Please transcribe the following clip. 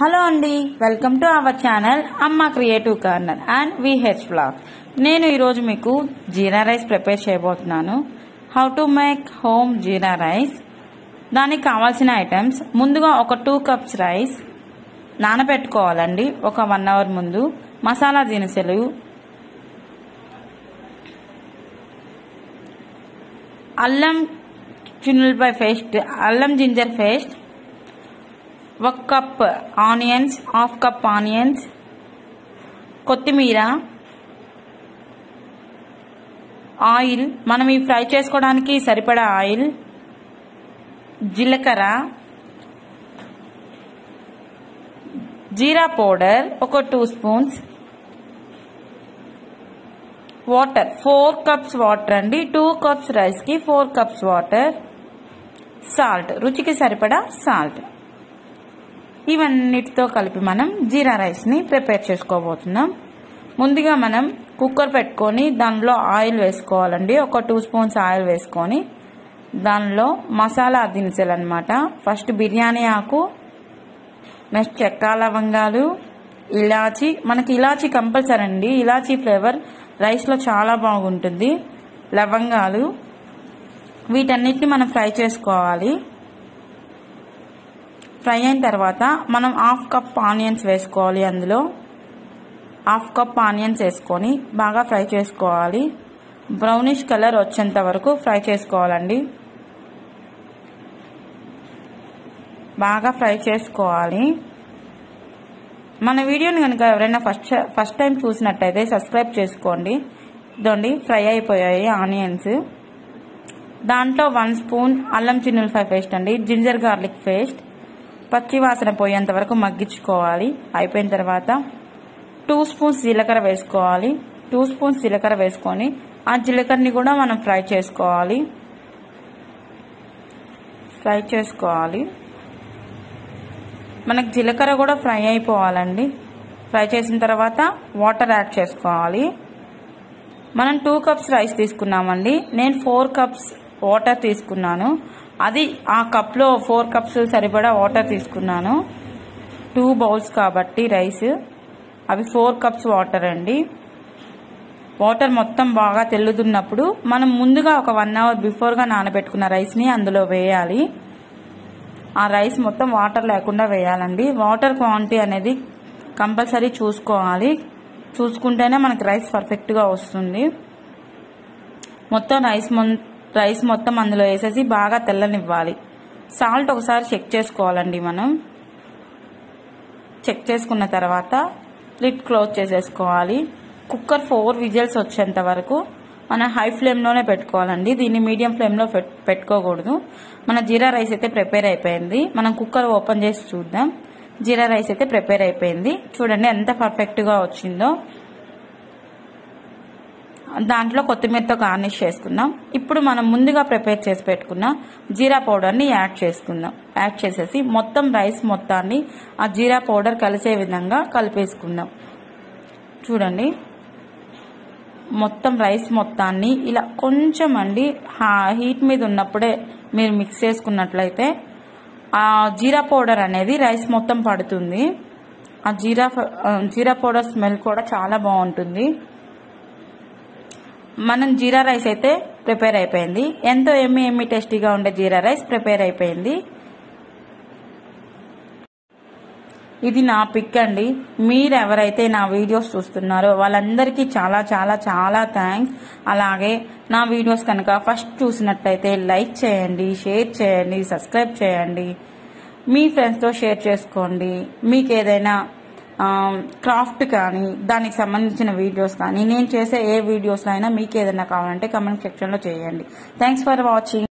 hello అండి welcome to our channel Amma creative corner and విహెచ్ blog నేను ఈరోజు మీకు జీరా రైస్ ప్రిపేర్ చేయబోతున్నాను how to make home jeera rice దానికి కావాల్సిన ఐటమ్స్ ముందుగా ఒక టూ కప్స్ రైస్ నానబెట్టుకోవాలండి ఒక వన్ అవర్ ముందు మసాలా దినుసులు అల్లం చిన్నులపై పేస్ట్ అల్లం జింజర్ పేస్ట్ ఒక cup onions half cup onions కొత్తిమీర ఆయిల్ మనం ఈ ఫ్రై చేసుకోవడానికి సరిపడా ఆయిల్ జీలకర్ర జీరా పౌడర్ ఒక two spoons water four cups water అండి టూ కప్స్ రైస్కి ఫోర్ కప్స్ వాటర్ సాల్ట్ రుచికి సరిపడా సాల్ట్ ఇవన్నిటితో కలిపి మనం జీరా రైస్ని ప్రిపేర్ చేసుకోబోతున్నాం ముందుగా మనం కుక్కర్ పెట్టుకొని దానిలో ఆయిల్ వేసుకోవాలండి ఒక టూ స్పూన్స్ ఆయిల్ వేసుకొని దానిలో మసాలా దినుసులు అనమాట ఫస్ట్ బిర్యానీ ఆకు నెక్స్ట్ చెక్క లవంగాలు ఇలాచి మనకి ఇలాచి కంపల్సరీ అండి ఇలాచి ఫ్లేవర్ రైస్లో చాలా బాగుంటుంది లవంగాలు వీటన్నిటిని మనం ఫ్రై చేసుకోవాలి ఫ్రై అయిన తర్వాత మనం హాఫ్ కప్ ఆనియన్స్ వేసుకోవాలి అందులో హాఫ్ కప్ ఆనియన్స్ వేసుకొని బాగా ఫ్రై చేసుకోవాలి బ్రౌనిష్ కలర్ వచ్చేంత వరకు ఫ్రై చేసుకోవాలండి బాగా ఫ్రై చేసుకోవాలి మన వీడియోని కనుక ఎవరైనా ఫస్ట్ ఫస్ట్ టైం చూసినట్టయితే సబ్స్క్రైబ్ చేసుకోండి ఇదండి ఫ్రై అయిపోయాయి ఆనియన్స్ దాంట్లో వన్ స్పూన్ అల్లం చిన్నులఫై పేస్ట్ అండి జింజర్ గార్లిక్ పేస్ట్ పచ్చి వాసన పోయేంత వరకు మగ్గించుకోవాలి అయిపోయిన తర్వాత టూ స్పూన్స్ జీలకర్ర వేసుకోవాలి టూ స్పూన్స్ జీలకర్ర వేసుకొని ఆ జీలకర్రని కూడా మనం ఫ్రై చేసుకోవాలి ఫ్రై చేసుకోవాలి మనకు జీలకర్ర కూడా ఫ్రై అయిపోవాలండి ఫ్రై చేసిన తర్వాత వాటర్ యాడ్ చేసుకోవాలి మనం టూ కప్స్ రైస్ తీసుకున్నామండి నేను ఫోర్ కప్స్ వాటర్ తీసుకున్నాను అది ఆ కప్లో ఫోర్ కప్స్ సరిపడా వాటర్ తీసుకున్నాను టూ బౌల్స్ కాబట్టి రైస్ అవి ఫోర్ కప్స్ వాటర్ అండి వాటర్ మొత్తం బాగా తెల్లుతున్నప్పుడు మనం ముందుగా ఒక వన్ అవర్ బిఫోర్గా నానబెట్టుకున్న రైస్ని అందులో వేయాలి ఆ రైస్ మొత్తం వాటర్ లేకుండా వేయాలండి వాటర్ క్వాంటిటీ అనేది కంపల్సరీ చూసుకోవాలి చూసుకుంటేనే మనకి రైస్ పర్ఫెక్ట్గా వస్తుంది మొత్తం రైస్ రైస్ మొత్తం అందులో వేసేసి బాగా తెల్లనివ్వాలి సాల్ట్ ఒకసారి చెక్ చేసుకోవాలండి మనం చెక్ చేసుకున్న తర్వాత లిడ్ క్లోజ్ చేసేసుకోవాలి కుక్కర్ ఫోర్ విజిల్స్ వచ్చేంత వరకు మనం హై ఫ్లేమ్లోనే పెట్టుకోవాలండి దీన్ని మీడియం ఫ్లేమ్లో పెట్టుకోకూడదు మన జీరా రైస్ అయితే ప్రిపేర్ అయిపోయింది మనం కుక్కర్ ఓపెన్ చేసి చూద్దాం జీరా రైస్ అయితే ప్రిపేర్ అయిపోయింది చూడండి ఎంత పర్ఫెక్ట్గా వచ్చిందో దాంట్లో కొత్తిమీరతో గార్నిష్ చేసుకుందాం ఇప్పుడు మనం ముందుగా ప్రిపేర్ చేసి పెట్టుకున్న జీరా పౌడర్ని యాడ్ చేసుకుందాం యాడ్ చేసేసి మొత్తం రైస్ మొత్తాన్ని ఆ జీరా పౌడర్ కలిసే విధంగా కలిపేసుకుందాం చూడండి మొత్తం రైస్ మొత్తాన్ని ఇలా కొంచెం అండి హీట్ మీద ఉన్నప్పుడే మీరు మిక్స్ చేసుకున్నట్లయితే ఆ జీరా పౌడర్ అనేది రైస్ మొత్తం పడుతుంది ఆ జీరా జీరా పౌడర్ స్మెల్ కూడా చాలా బాగుంటుంది మనం జీరా రైస్ అయితే ప్రిపేర్ అయిపోయింది ఎంతో ఎమ్మి ఎమ్మి టేస్టీగా ఉండే జీరా రైస్ ప్రిపేర్ అయిపోయింది ఇది నా పిక్ అండి మీరు ఎవరైతే నా వీడియోస్ చూస్తున్నారో వాళ్ళందరికీ చాలా చాలా చాలా థ్యాంక్స్ అలాగే నా వీడియోస్ కనుక ఫస్ట్ చూసినట్టయితే లైక్ చేయండి షేర్ చేయండి సబ్స్క్రైబ్ చేయండి మీ ఫ్రెండ్స్తో షేర్ చేసుకోండి మీకు ఏదైనా క్రాఫ్ట్ కానీ దానికి సంబంధించిన వీడియోస్ కానీ నేను చేసే ఏ వీడియోస్లో అయినా మీకు ఏదైనా కావాలంటే కమెంట్ సెక్షన్లో చేయండి థ్యాంక్స్ ఫర్ వాచింగ్